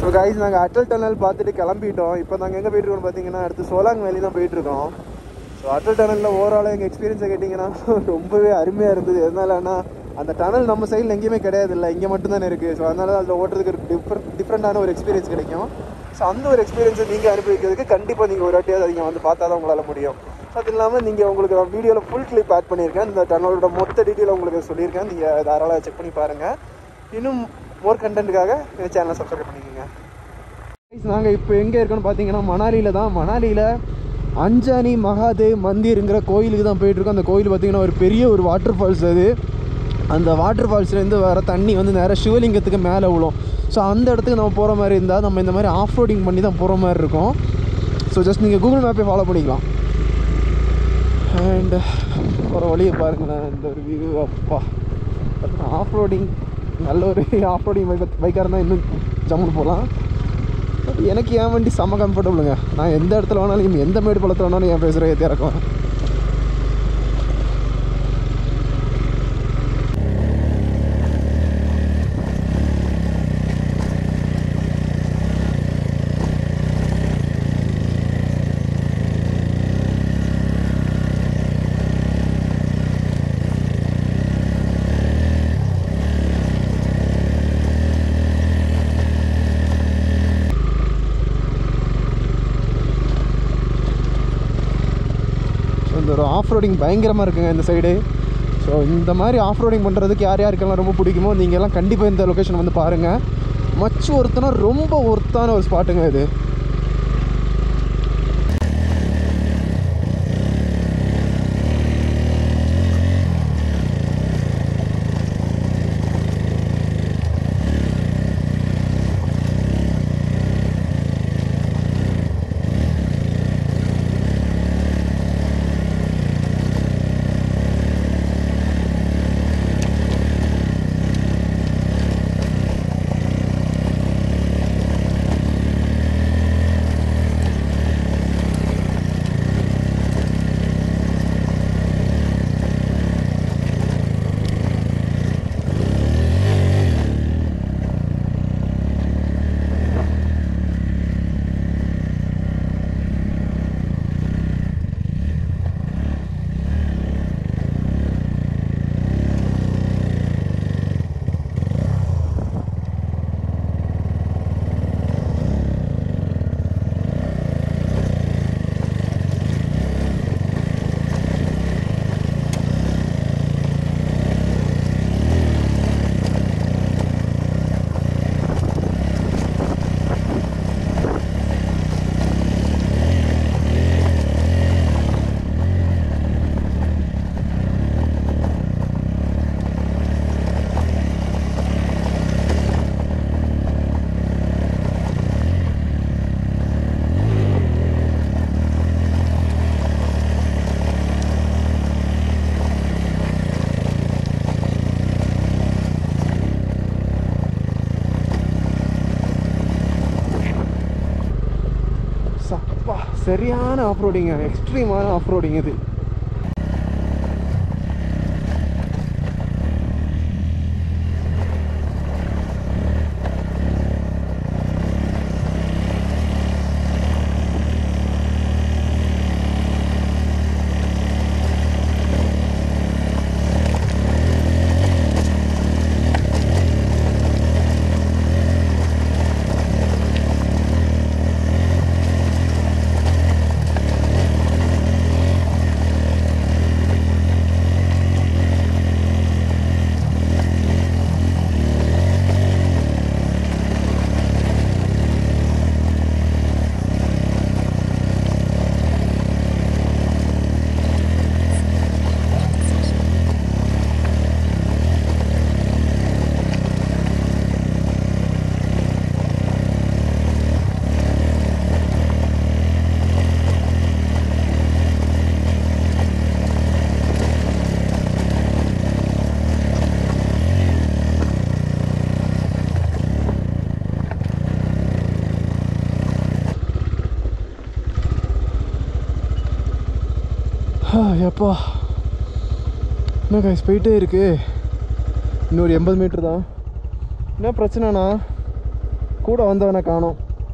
Guys நாங்கள் Atal tunnel பார்த்துட்டு கிளம்பிட்டோம் இப்போ நாங்கள் எங்கே போயிட்டு இருக்கோம் பார்த்தீங்கன்னா அடுத்து சோலாங் வேலி தான் போயிட்டு இருக்கோம் ஸோ அட்டல் டனலில் ஓவரால் எங்கள் எக்ஸ்பீரியன்ஸை கேட்டிங்கன்னா ரொம்பவே அருமையாக இருந்தது எதனாலன்னா அந்த டனல் நம்ம சைடில் எங்கேயுமே கிடையாது இல்லை இங்கே மட்டும்தானே இருக்குது ஸோ அதனால அதில் ஓட்டுறதுக்கு ஒரு டிஃப்ரெண்ட் டிஃப்ரெண்ட்டான ஒரு எக்ஸ்பீரியன்ஸ் கிடைக்கும் ஸோ அந்த ஒரு எக்ஸ்பீரியன்ஸை நீங்கள் அனுபவிக்கிறதுக்கு கண்டிப்பாக நீங்கள் ஒரு வாட்டியாவது அதை வந்து பார்த்தா தான் உங்களால் முடியும் ஸோ அது இல்லாமல் நீங்கள் உங்களுக்கு வீடியோவில் ஃபுல் கிளிப் ஆட் பண்ணியிருக்கேன் இந்த டனலோட மொத்த டீட்டெயில் உங்களுக்கு சொல்லியிருக்கேன் நீங்கள் தாராளமாக செக் பண்ணி பாருங்கள் இன்னும் மோர் கண்டென்ட்டுக்காக இந்த சேனலை சப்ஸ்கிரைப் பண்ணிக்கோங்க நாங்கள் இப்போ எங்கே இருக்கோம்னு பார்த்தீங்கன்னா மணாலியில் தான் மணாலியில் அஞ்சானி மகாதேவ் மந்திருங்கிற கோயிலுக்கு தான் போயிட்டுருக்கோம் அந்த கோயில் பார்த்தீங்கன்னா ஒரு பெரிய ஒரு வாட்டர் ஃபால்ஸ் அது அந்த வாட்டர் ஃபால்ஸ்லேருந்து வர தண்ணி வந்து நேராக சிவலிங்கத்துக்கு மேலே விழும் ஸோ அந்த இடத்துக்கு நம்ம போகிற மாதிரி இருந்தால் நம்ம இந்த மாதிரி ஆஃப் ரோடிங் பண்ணி தான் போகிற மாதிரி இருக்கும் ஸோ ஜஸ்ட் நீங்கள் கூகுள் மேப்பே ஃபாலோ பண்ணிக்கலாம் அண்ட் போகிற வழியை பாருங்களேன் இந்த ஒரு வியூ அப்பா ஆஃப் ரோடிங் நல்ல ஒரு ஆஃப் ரோடிங் பைக் பைக்காக இருந்தால் இன்னும் ஜம்முன்னு போகலாம் பட் எனக்கு என் வண்டி செம்ம கம்ஃபர்டபுளுங்க நான் எந்த இடத்துல வேணாலும் எந்த மேடு பழத்தில் வேணாலும் என் பேசுகிற ஏற்றி இறக்குவேன் ஸோ இந்த ஒரு ஆஃப் ரோடிங் பயங்கரமாக இருக்குங்க இந்த சைடு ஸோ இந்த மாதிரி ஆஃப் ரோடிங் பண்ணுறதுக்கு யார் யாருக்கெல்லாம் ரொம்ப பிடிக்குமோ நீங்கள் எல்லாம் கண்டிப்பாக இந்த லொக்கேஷன் வந்து பாருங்கள் மச்சு ஒருத்தனா ரொம்ப ஒர்த்தான ஒரு ஸ்பாட்டுங்க இது சப்பா சரியான ஆஃப் ரோடிங்க எக்ஸ்ட்ரீமான ஆஃப் ரோடிங் இது எப்பா என்ன கைஸ் போயிட்டே இருக்கு இன்னொரு எண்பது மீட்ரு தான் என்ன பிரச்சனைண்ணா கூட வந்தவனை காணோம்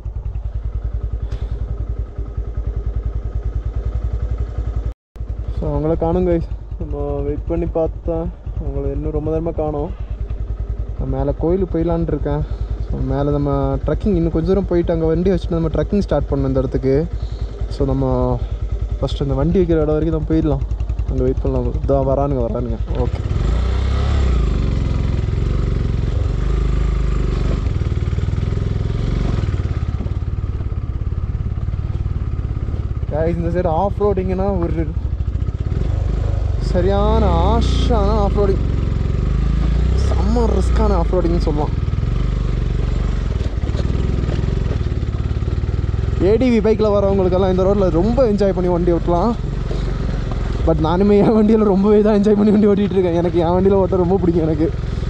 ஸோ அவங்கள காணும் guys நம்ம வெயிட் பண்ணி பார்த்தா அவங்கள இன்னும் ரொம்ப நேரமாக காணோம் நான் மேலே கோயிலுக்கு போயிடலான்னு இருக்கேன் ஸோ மேலே நம்ம ட்ரக்கிங் இன்னும் கொஞ்சம் தூரம் போயிட்டு அங்கே வண்டி வச்சுட்டு நம்ம ட்ரக்கிங் ஸ்டார்ட் பண்ணணும் இந்த இடத்துக்கு ஸோ நம்ம ஃபஸ்ட்டு அந்த வண்டி வைக்கிற இடம் வரைக்கும் நம்ம போயிடலாம் அங்கே வெயிட் பண்ணலாம் இதான் வரானுங்க வரானுங்க ஓகே guys இந்த சைடு ஆஃப் ரோடிங்கன்னா ஒரு சரியான ஆஷான ஆஃப் ரோடிங் செம்ம ரிஸ்க்கான ஆஃப் ரோடிங்னு சொல்லலாம் ஏடிவி பைக்கில் வரவங்களுக்கெல்லாம் இந்த ரோட்டில் ரொம்ப என்ஜாய் பண்ணி வண்டி ஓட்டலாம் பட் நானுமே என் வண்டியில் ரொம்பவே தான் என்ஜாய் பண்ணி வண்டி ஓட்டிகிட்டு இருக்கேன் எனக்கு என் வண்டியில் ஓட்ட ரொம்ப பிடிக்கும் எனக்கு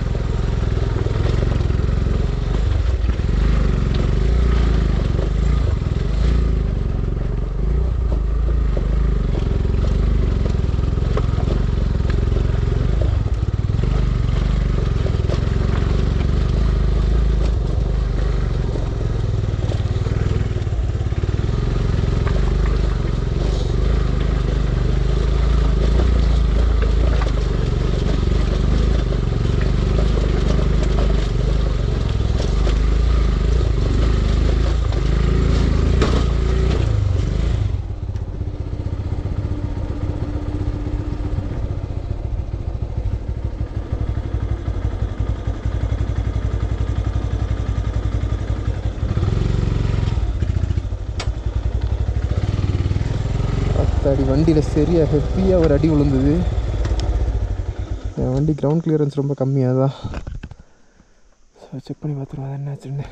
பத்தாடி வண்டியில் சரியாக ஹெவியாக ஒரு அடி விழுந்தது என் வண்டி கிரவுண்ட் கிளியரன்ஸ் ரொம்ப கம்மியாக தான் ஸோ செக் பண்ணி பார்த்துருவோம் அது என்னாச்சுன்னு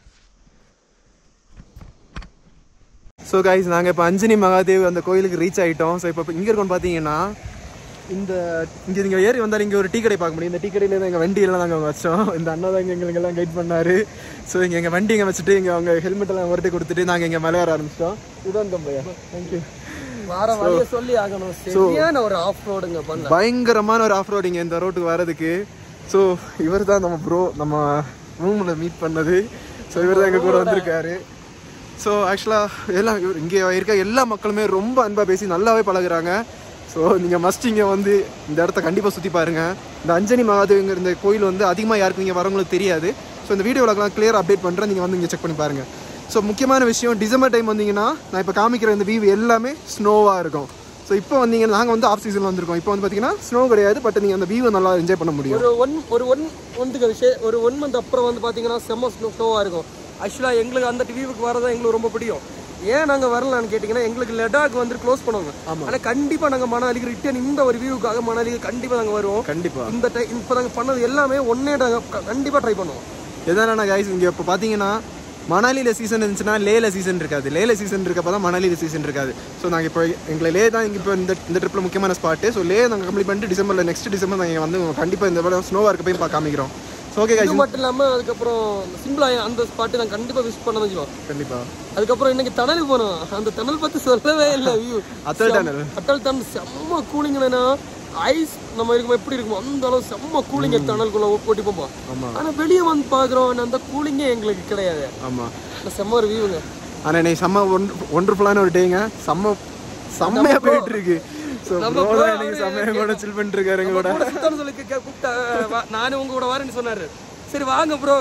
ஸோ கைஸ் நாங்கள் இப்போ அஞ்சனி மகாதேவ் அந்த கோயிலுக்கு ரீச் ஆகிட்டோம் ஸோ இப்போ இங்கே இருக்கோம் பார்த்தீங்கன்னா இந்த இங்கே நீங்கள் ஏறி வந்தால் இங்கே ஒரு டீ கடை பார்க்க முடியும் இந்த டீ கடையில் தான் எங்கள் வண்டி எல்லாம் நாங்கள் வச்சோம் இந்த அண்ணா தான் எங்களுக்கு எல்லாம் கைட் பண்ணாரு ஸோ இங்கே எங்கள் வண்டி இங்கே வச்சுட்டு இங்கே அவங்க ஹெல்மெட் எல்லாம் ஒருட்டி கொடுத்துட்டு நாங்கள் இங்கே மலையாற ஆரம்பிச்சிட்டோம் இதுதான் தம்பையா தேங்க்யூ வார வழிய சொல்லி ஆகணும் சரியான ஒரு ஆஃப் ரோடுங்க பண்ண பயங்கரமான ஒரு ஆஃப் ரோடிங் இந்த ரோட்டுக்கு வரதுக்கு ஸோ இவர் தான் நம்ம ப்ரோ நம்ம ரூமில் மீட் பண்ணது ஸோ இவர் தான் எங்கள் கூட வந்திருக்காரு ஸோ ஆக்சுவலாக எல்லாம் இவர் இங்கே இருக்க எல்லா மக்களுமே ரொம்ப அன்பாக பேசி நல்லாவே பழகுறாங்க ஸோ நீங்கள் மஸ்ட் இங்கே வந்து இந்த இடத்த கண்டிப்பாக சுற்றி பாருங்கள் இந்த அஞ்சனி மகாதேவங்கிற இந்த கோயில் வந்து அதிகமாக யாருக்கும் இங்கே வரவங்களுக்கு தெரியாது ஸோ இந்த வீடியோவில் கிளியர் அப்டேட் பண்ணுறேன் நீங்கள் வந்து இங்கே செக் பண்ணி பாருங்கள் ஸோ முக்கியமான விஷயம் டிசம்பர் டைம் வந்தீங்கன்னா நான் இப்போ காமிக்கிற இந்த வியூ எல்லாமே ஸ்னோவாக இருக்கும் ஸோ இப்போ வந்தீங்கன்னா நாங்கள் வந்து ஆஃப் சீசனில் வந்திருக்கோம் இப்போ வந்து பார்த்தீங்கன்னா ஸ்னோ கிடையாது பட் நீங்கள் அந்த வியூவை நல்லா என்ஜாய் பண்ண முடியும் ஒரு ஒன் ஒரு ஒன் ஒன்றுக்கு விஷயம் ஒரு ஒன் மந்த் அப்புறம் வந்து பாத்தீங்கன்னா செம்ம ஸ்னோவாக இருக்கும் ஆக்சுவலா எங்களுக்கு அந்த டிவிக்கு வரதான் எங்களுக்கு ரொம்ப பிடிக்கும் ஏன் நாங்க வரலான்னு கேட்டிங்கன்னா எங்களுக்கு லடாக் வந்து க்ளோஸ் பண்ணுவாங்க ஆனா கண்டிப்பா நாங்க மணாலிக்கு ரிட்டர்ன் இந்த ஒரு வியூக்காக மணாலிக்கு கண்டிப்பா நாங்க வருவோம் கண்டிப்பாக இந்த டைம் இப்போ நாங்க பண்ணது எல்லாமே ஒன்னே நாங்க க- கண்டிப்பா ட்ரை பண்ணுவோம் எதனா கைஸ் இங்கே இப்போ பார்த்தீங்கன்னா மணாலியில் சீசன் இருந்துச்சுன்னா லேல சீசன் இருக்காது லேல சீசன் இருக்கப்போ தான் மணாலியில் சீசன் இருக்காது ஸோ நாங்கள் இப்போ எங்களை லே தான் இங்கே இப்போ இந்த இந்த ட்ரிப்பில் முக்கியமான ஸ்பாட்டு ஸோ லே நாங்கள் கம்ப்ளீட் பண்ணிட்டு டிசம்பரில் நெக்ஸ்ட் டிசம்பர் நாங்கள் வந்து கண்டிப்பாக இந்த இடம் ஸ்னோவாக இருக்க போய் பா காமிக்கிறோம் ஸோ ஓகே இது கைஸ் மட்டும் இல்லாம அதுக்கப்புறம் சிம்பிளா அந்த ஸ்பாட்டு நாங்க கண்டிப்பா விசிட் பண்ண வச்சுக்கோம் கண்டிப்பாக அதுக்கப்புறம் இன்னைக்கு டனலுக்கு போனோம் அந்த டனல் பத்தி சொல்லவே இல்லை view Atal tunnel Atal tunnel செம்ம கூலிங்னா ஐஸ் நம்ம இருக்கும் எப்படி இருக்கும் அந்த அளவு செம்ம கூலிங் டனலுக்குள்ள ஓட்டி போப்போம் ஆமாம் ஆனா வெளியே வந்து பாக்குறோம் அந்த கூலிங்கே எங்களுக்கு கிடையாது ஆமாம் அந்த செம்ம ஒரு வியூங்க ஆனால் இன்னைக்கு செம்ம ஒன் ஒண்டர்ஃபுல்லான ஒரு டேங்க செம்ம செம்மையாக போயிட்டு இருக்கு ஸோ நம்ம ப்ரோ bro தான் எனக்கு செம்மையாக கூட சில் பண்ணிட்டு இருக்காரு எங்க கூட கூட சுத்தம்னு சொல்லி கே- கூப்பிட்டா வா- நானும் உங்க கூட வரேன்னு சொன்னாரு சரி வாங்க ப்ரோ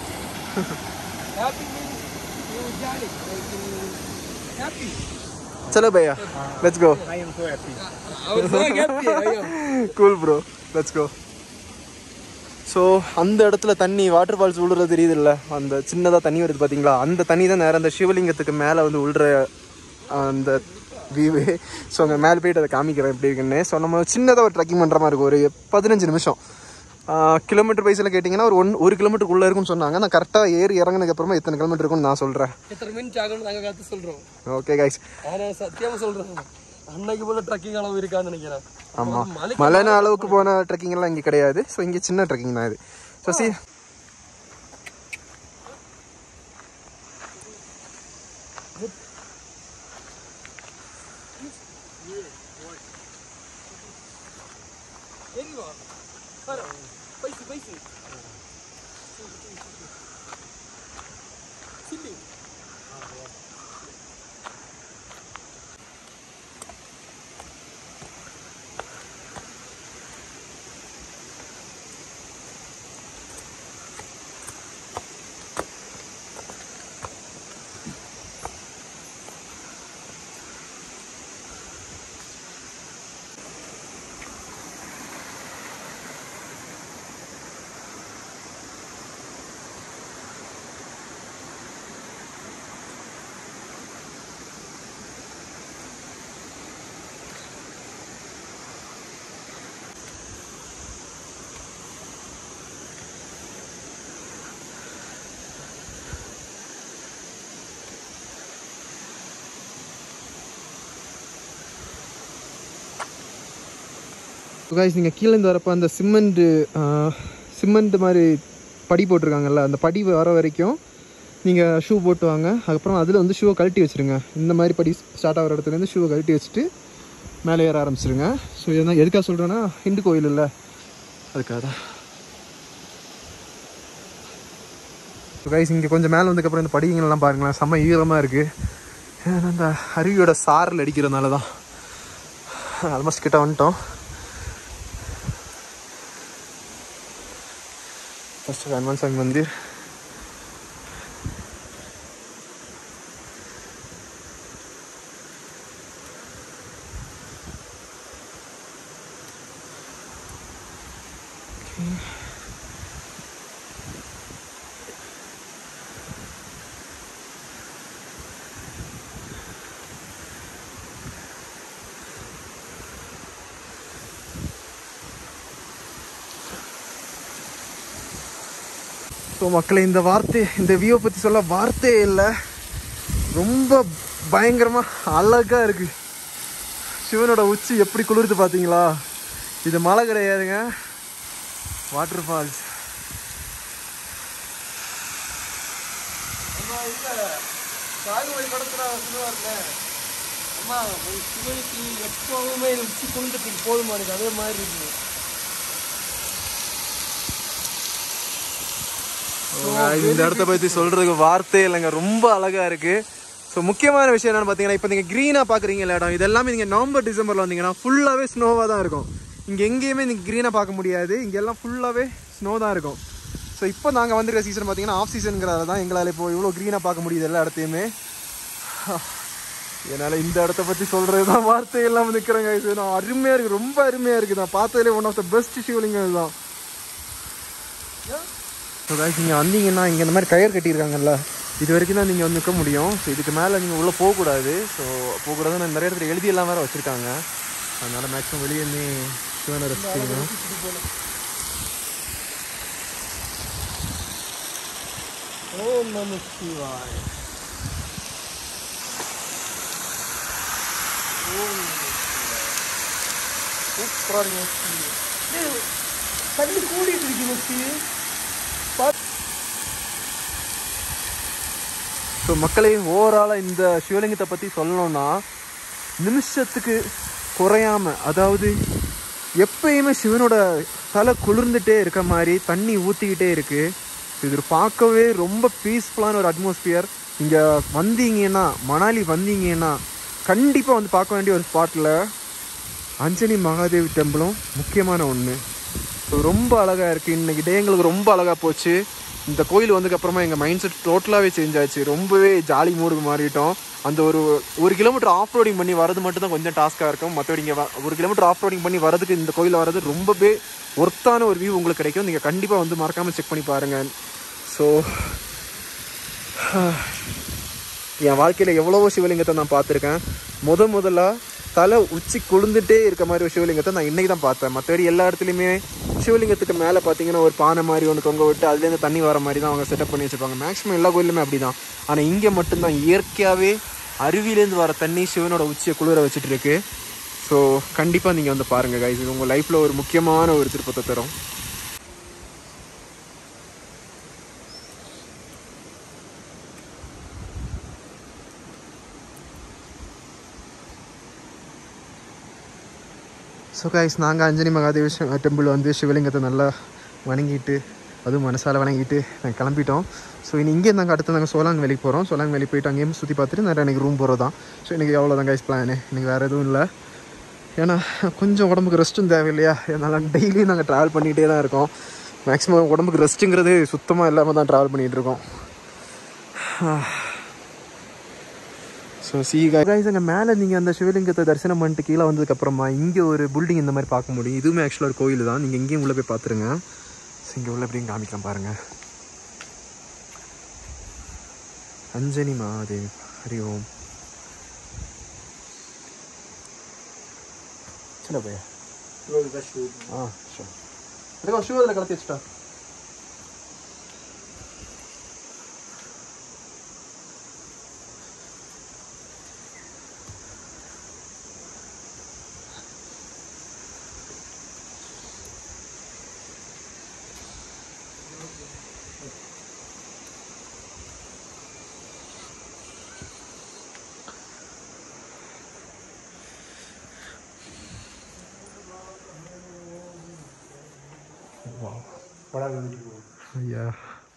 சலோ பையா லெட்ஸ் கோ அவர் so happy. ஐயோ. Cool bro let's go so அந்த இடத்துல தண்ணி வாட்டர் ஃபால்ஸ் விழுறது தெரியுதுல்ல அந்த சின்னதாக தண்ணி வருது பார்த்தீங்களா அந்த தண்ணி தான் நேரம் அந்த சிவலிங்கத்துக்கு மேலே வந்து விழுற அந்த வியூவு ஸோ அங்கே மேலே போயிட்டு அதை காமிக்கிறேன் எப்படி இருக்குன்னு ஸோ நம்ம சின்னதாக ஒரு ட்ரெக்கிங் பண்ணுற மாதிரி இருக்கும் ஒரு பதினஞ்சு நிமிஷம் கிலோமீட்டர் வைஸில் கேட்டிங்கன்னா ஒரு ஒன் ஒரு கிலோமீட்டருக்குள்ளே இருக்கும்னு சொன்னாங்க நான் கரெக்டாக ஏறி இறங்குனதுக்கு அப்புறமா எத்தனை கிலோமீட்டர் இருக்கும்னு நான் சொல்கிறேன் எத்தனை மினிட் ஆகும்னு நாங்க கத்து சொல்றோம் ஓகே கைஸ் ஆனா சத்தியமா சொல்றேன் அன்னைக்கு போல ட்ரக்கிங் அளவு இருக்கான்னு நினைக்கிறேன் ஆமாம் மலை மலைன அளவுக்கு போன ட்ரெக்கிங் எல்லாம் இங்கே கிடையாது ஸோ இங்கே சின்ன ட்ரெக்கிங் தான் இது ஸோ சி ஏறி வா பாரு பைசு பைசு கைஸ் நீங்கள் கீழேருந்து வரப்போ அந்த சிமெண்ட்டு சிமெண்ட் மாதிரி படி போட்டிருக்காங்கல்ல அந்த படி வர வரைக்கும் நீங்கள் ஷூ போட்டு வாங்க அதுக்கப்புறம் அதில் வந்து ஷூவை கழட்டி வச்சுருங்க இந்த மாதிரி படி ஸ்டார்ட் ஆகிற இடத்துலேருந்து ஷூவை கழட்டி வச்சுட்டு மேலே ஏற ஆரம்பிச்சிருங்க ஸோ இதெல்லாம் எதுக்காக சொல்கிறேன்னா ஹிந்து கோயில் இல்லை அதுக்காக தான் கைஸ் இங்கே கொஞ்சம் மேலே வந்ததுக்கப்புறம் இந்த படிங்கள்லாம் பாருங்களேன் செம்ம ஈரமாக இருக்குது ஏன்னா அந்த அருவியோட சாரல் அடிக்கிறதுனால தான் ஆல்மோஸ்ட் கிட்ட வந்துட்டோம் ஃபஸ்ட்டு ஹனுமான் சாமி மந்திர் ஸோ மக்களை இந்த வார்த்தை இந்த வியூவை பற்றி சொல்ல வார்த்தையே இல்லை ரொம்ப பயங்கரமாக அழகாக இருக்குது சிவனோட உச்சி எப்படி குளிருது பார்த்தீங்களா இது மலை கிடையாதுங்க வாட்டர் ஃபால்ஸ் சாகுபடி படத்துல சொல்லுவார்ல அம்மா ஒரு சிவனுக்கு எப்பவுமே உச்சி குளிர்ந்ததுக்கு போதுமா எனக்கு அதே மாதிரி இருக்கு இந்த இடத்த பற்றி சொல்கிறதுக்கு வார்த்தையே இல்லைங்க ரொம்ப அழகாக இருக்குது ஸோ முக்கியமான விஷயம் என்னென்னு பார்த்தீங்கன்னா இப்போ நீங்கள் க்ரீனாக பார்க்குறீங்களா இடம் இது எல்லாமே நீங்கள் நவம்பர் டிசம்பரில் வந்தீங்கன்னா ஃபுல்லாகவே ஸ்னோவாக தான் இருக்கும் இங்கே எங்கேயுமே நீங்கள் க்ரீனாக பார்க்க முடியாது இங்கே எல்லாம் ஃபுல்லாகவே ஸ்னோ தான் இருக்கும் ஸோ இப்போ நாங்கள் வந்திருக்க சீசன் பார்த்தீங்கன்னா ஆஃப் சீசனுங்கிறதால தான் எங்களால் இப்போ இவ்வளோ க்ரீனாக பார்க்க முடியுது எல்லா இடத்தையுமே என்னால் இந்த இடத்த பற்றி சொல்கிறது தான் வார்த்தை இல்லாமல் நிற்கிறேங்க இது நான் அருமையாக இருக்குது ரொம்ப அருமையாக இருக்குது நான் பார்த்ததுலேயே ஒன் ஆஃப் த பெஸ்ட் சிவலிங்கம் இதுதான் ஸோ guys நீங்கள் வந்தீங்கன்னா இங்கே இந்த மாதிரி கயர் கட்டியிருக்காங்கல்ல இது வரைக்கும் தான் நீங்கள் வந்து நிற்க முடியும் ஸோ இதுக்கு மேலே நீங்கள் உள்ளே போகக்கூடாது ஸோ போகக்கூடாதுன்னு நிறைய இடத்துல எழுதி எல்லாம் வேறு வச்சுருக்காங்க அதனால் மேக்ஸிமம் வெளியே இருந்து சிவனை ரசிச்சிருங்க ஓம் நம சிவாய் ஓம் சூப்பரா இருக்கு மச்சி. டேய், தண்ணி கூடிட்டு இருக்கு மச்சி ஸோ மக்களே ஓவராலாக இந்த சிவலிங்கத்தை பற்றி சொல்லணும்னா நிமிஷத்துக்கு குறையாம அதாவது எப்பயுமே சிவனோட தலை குளிர்ந்துட்டே இருக்க மாதிரி தண்ணி ஊற்றிக்கிட்டே இருக்கு இது பார்க்கவே ரொம்ப பீஸ்ஃபுல்லான ஒரு அட்மாஸ்பியர் இங்கே வந்தீங்கன்னா மணாலி வந்தீங்கன்னா கண்டிப்பாக வந்து பார்க்க வேண்டிய ஒரு ஸ்பாட்டில் அஞ்சனி மகாதேவி டெம்பிளும் முக்கியமான ஒன்று ஸோ ரொம்ப அழகாக இருக்குது இன்றைக்கி டே எங்களுக்கு ரொம்ப அழகாக போச்சு இந்த கோயில் வந்ததுக்கப்புறமா எங்கள் மைண்ட் செட் டோட்டலாகவே சேஞ்ச் ஆச்சு ரொம்பவே ஜாலி மூடுக்கு மாறிட்டோம் அந்த ஒரு ஒரு கிலோமீட்டர் ஆஃப் ரோடிங் பண்ணி வரது மட்டும் தான் கொஞ்சம் டாஸ்க்காக இருக்கும் மற்றபடி இங்கே ஒரு கிலோமீட்டர் ஆஃப் ரோடிங் பண்ணி வரதுக்கு இந்த கோயிலில் வரது ரொம்பவே ஒர்த்தான ஒரு வியூ உங்களுக்கு கிடைக்கும் நீங்கள் கண்டிப்பாக வந்து மறக்காமல் செக் பண்ணி பாருங்கள் ஸோ என் வாழ்க்கையில் எவ்வளவோ சிவலிங்கத்தை நான் பார்த்துருக்கேன் முத முதல்ல தலை உச்சி குளிர்ந்துட்டே இருக்க மாதிரி ஒரு சிவலிங்கத்தை நான் இன்னைக்கு தான் பார்த்தேன் மற்றபடி எல்லா இடத்துலையுமே சிவலிங்கத்துக்கு மேலே பார்த்தீங்கன்னா ஒரு பானை மாதிரி ஒன்று தொங்க விட்டு அதுலேருந்து தண்ணி வர மாதிரி தான் அவங்க செட்டப் பண்ணி வச்சுருப்பாங்க மேக்ஸிமம் எல்லா கோயிலுமே அப்படி தான் ஆனால் இங்கே மட்டும்தான் இயற்கையாகவே அருவியிலேருந்து வர தண்ணி சிவனோட உச்சியை குளிர வச்சுட்டு இருக்கு ஸோ கண்டிப்பாக நீங்கள் வந்து பாருங்கள் கைஸ் இது உங்கள் லைஃப்பில் ஒரு முக்கியமான ஒரு திருப்பத்தை தரும் ஸோ கைஸ் நாங்கள் அஞ்சனி மகாதேவி டெம்பிள் வந்து சிவலிங்கத்தை நல்லா வணங்கிட்டு அதுவும் மனசால வணங்கிட்டு நாங்கள் கிளம்பிட்டோம் ஸோ இனி இங்கே நாங்கள் அடுத்து நாங்கள் சோலாங் வேலைக்கு போகிறோம் சோலாங் வேலைக்கு போயிட்டு அங்கேயும் சுற்றி பார்த்துட்டு நிறைய எனக்கு ரூம் போகிறது தான் ஸோ இன்றைக்கி அவ்வளோதான் கைஸ் பிளானு இன்றைக்கி வேறு எதுவும் இல்லை ஏன்னா கொஞ்சம் உடம்புக்கு ரெஸ்ட்டும் தேவை இல்லையா அதனால் டெய்லியும் நாங்கள் ட்ராவல் பண்ணிகிட்டே தான் இருக்கோம் மேக்ஸிமம் உடம்புக்கு ரெஸ்ட்டுங்கிறது சுத்தமாக இல்லாமல் தான் ட்ராவல் பண்ணிகிட்டு இருக்கோம் ஸோ சி கைஸ் அங்கே மேலே நீங்கள் அந்த சிவலிங்கத்தை தரிசனம் பண்ணிட்டு கீழே வந்ததுக்கப்புறமா இங்கே ஒரு பில்டிங் இந்த மாதிரி பார்க்க முடியும் இதுவுமே ஆக்சுவலாக ஒரு கோயில் தான் நீங்கள் எங்கேயும் உள்ளே போய் பார்த்துருங்க ஸோ இங்கே உள்ள எப்படியும் காமிக்கலாம் பாருங்கள் அஞ்சனி மகாதேவி ஹரி ஓம் சின்ன பையன் ஆ ஷோ அதுக்கு ஷூ அதில் கலத்தி வச்சுட்டா ஐயா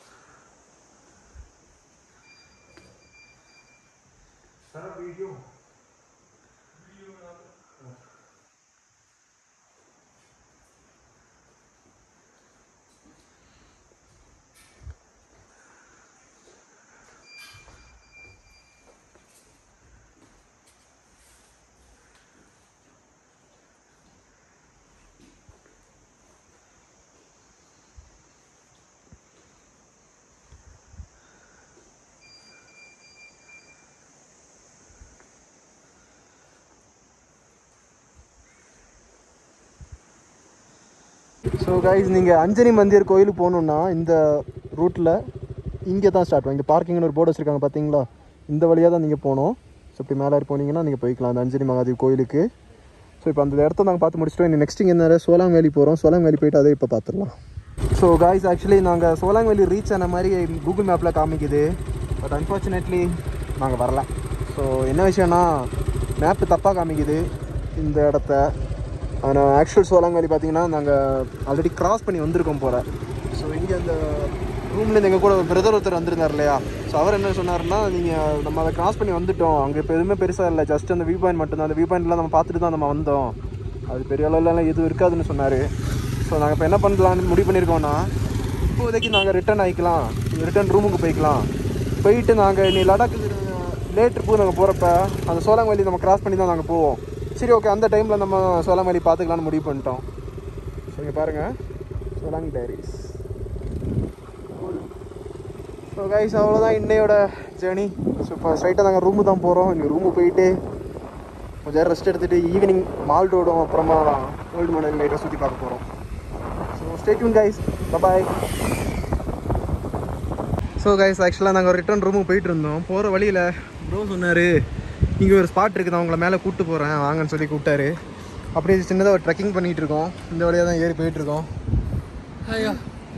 ஸோ கைஸ் நீங்கள் அஞ்சனி மந்திர் கோயிலுக்கு போகணுன்னா இந்த ரூட்டில் இங்கே தான் ஸ்டார்ட் இங்கே பார்க்கிங்னு ஒரு போர்டு வச்சுருக்காங்க பார்த்தீங்களா இந்த வழியாக தான் நீங்கள் போகணும் ஸோ இப்படி மேலே போனீங்கன்னா நீங்கள் போய்க்கலாம் அந்த அஞ்சனி மகாதேவ் கோயிலுக்கு ஸோ இப்போ அந்த இடத்த நாங்கள் பார்த்து முடிச்சிட்டோம் இனி நெக்ஸ்ட் இங்கே நிறைய சோலாங் வேலி போகிறோம் சோலாங் வேலி போயிட்டு அதை இப்போ பார்த்துடலாம் ஸோ காய்ஸ் ஆக்சுவலி நாங்கள் சோலாங் வேலி ரீச் ஆன மாதிரி கூகுள் மேப்பில் காமிக்குது பட் அன்ஃபார்ச்சுனேட்லி நாங்கள் வரல ஸோ என்ன விஷயம்னா மேப்பு தப்பாக காமிக்குது இந்த இடத்த ஆனால் ஆக்சுவல் சோலாங் வேலி பார்த்தீங்கன்னா நாங்கள் ஆல்ரெடி கிராஸ் பண்ணி வந்திருக்கோம் போல ஸோ இங்கே அந்த ரூம்லேருந்து எங்கள் கூட ஒரு பிரதர் ஒருத்தர் வந்திருந்தார் இல்லையா ஸோ அவர் என்ன சொன்னார்னா நீங்கள் நம்ம அதை கிராஸ் பண்ணி வந்துட்டோம் அங்கே இப்போ எதுவுமே பெருசாக இல்லை ஜஸ்ட் அந்த வியூ பாயிண்ட் மட்டும்தான் அந்த வியூ பாயிண்ட்லாம் நம்ம பார்த்துட்டு தான் நம்ம வந்தோம் அது பெரிய அளவுலலாம் எதுவும் இருக்காதுன்னு சொன்னார் ஸோ நாங்கள் இப்போ என்ன பண்ணலாம்னு முடிவு பண்ணியிருக்கோம்னா இப்போதைக்கு நாங்கள் ரிட்டர்ன் ஆகிக்கலாம் ரிட்டர்ன் ரூமுக்கு போய்க்கலாம் போயிட்டு நாங்கள் நீ லடாக் லேட் ட்ரிப்பு நாங்கள் போகிறப்ப அந்த சோலாங் வேலி நம்ம கிராஸ் பண்ணி தான் நாங்கள் போவோம் சரி ஓகே அந்த டைமில் நம்ம சோலாங் வேலி பார்த்துக்கலாம்னு முடிவு பண்ணிட்டோம் ஸோ இங்கே பாருங்கள் சோலாங் டைரிஸ் ஸோ கைஸ் அவ்வளோதான் இன்னையோட ஜேர்னி ஸோ இப்போ ஸ்ட்ரைட்டாக நாங்கள் ரூமு தான் போகிறோம் இங்கே ரூமு போயிட்டு கொஞ்சம் நேரம் ரெஸ்ட் எடுத்துகிட்டு ஈவினிங் மால் ரோடும் அப்புறமா ஓல்டு மாடல் லைட்டாக சுற்றி பார்க்க போகிறோம் so stay tuned guys bye so guys ஆக்சுவலாக நாங்கள் ரிட்டர்ன் ரூமுக்கு போயிட்டு இருந்தோம் போகிற வழியில் ப்ரோ சொன்னார் இங்கே ஒரு ஸ்பாட் இருக்குது அவங்கள மேலே கூப்பிட்டு போகிறேன் வாங்கன்னு சொல்லி கூப்பிட்டாரு அப்படியே சின்னதாக ஒரு ட்ரெக்கிங் பண்ணிகிட்டு இருக்கோம் இந்த வழியாக தான் ஏறி போயிட்டு இருக்கோம் ஐயா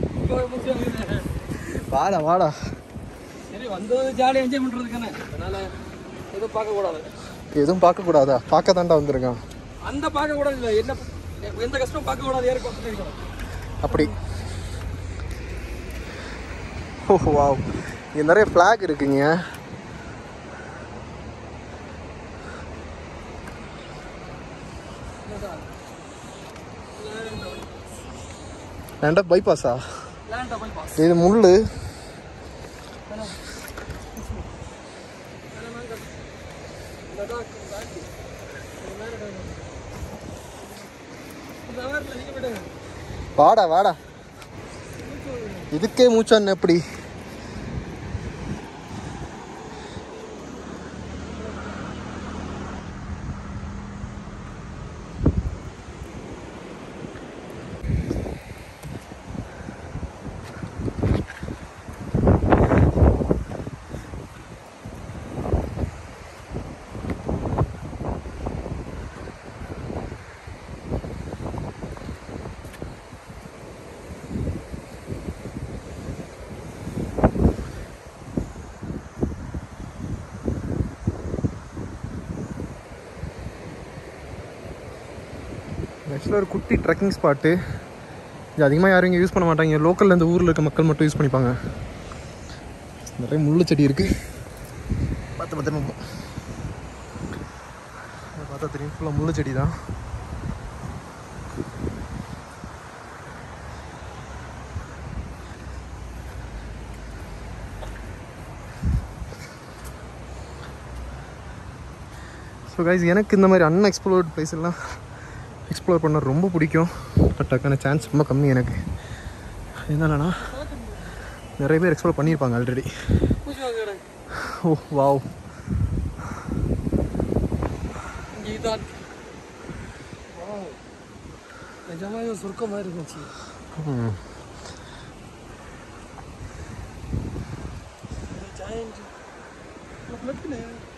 வாடா வாடா சரி வந்தது ஜாலியாக என்ஜாய் பண்ணுறதுக்கானே அதனால எதுவும் பார்க்கக்கூடாது எதுவும் பார்க்கக்கூடாதா பார்க்க தாண்டா வந்திருக்கான் அந்த பார்க்கக்கூடாது இல்லை என்ன எந்த கஷ்டமும் பார்க்கக்கூடாது யாரும் பார்க்க அப்படி ஓ வாவ் இங்கே நிறைய ஃப்ளாக் இருக்குங்க ஏன்டா பைபாஸா லேண்டா போய் பாஸ் இது முள்ளு இந்த நேரத்தில் நீங்கள் விடுங்க வாடா வாடா இதுக்கே மூச்சான்னு எப்படி ஆக்சுவலாக ஒரு குட்டி ட்ரெக்கிங் ஸ்பாட்டு இது அதிகமாக யாரும் இங்கே யூஸ் பண்ண மாட்டாங்க லோக்கலில் இந்த ஊரில் இருக்க மக்கள் மட்டும் யூஸ் பண்ணிப்பாங்க நிறைய முள்ளு செடி இருக்குது பார்த்து பத்திரமா போ. இதை பார்த்தா தெரியும் ஃபுல்லாக முள்ளு செடி தான் ஸோ கைஸ் எனக்கு இந்த மாதிரி அன்எக்ஸ்ப்ளோர்ட் பிளேஸ் எல்லாம் எக்ஸ்ப்ளோர் பண்ண ரொம்ப பிடிக்கும் பட் அதுக்கான சான்ஸ் ரொம்ப கம்மி எனக்கு என்னன்னா நிறைய பேர் எக்ஸ்ப்ளோர் பண்ணியிருப்பாங்க ஆல்ரெடி பூச்சி வாங்க கடை ஓ வாவ் இங்கே இதான் நிஜமாக சொர்க்கம் மாதிரி இருந்துச்சு giant. Look, look, look.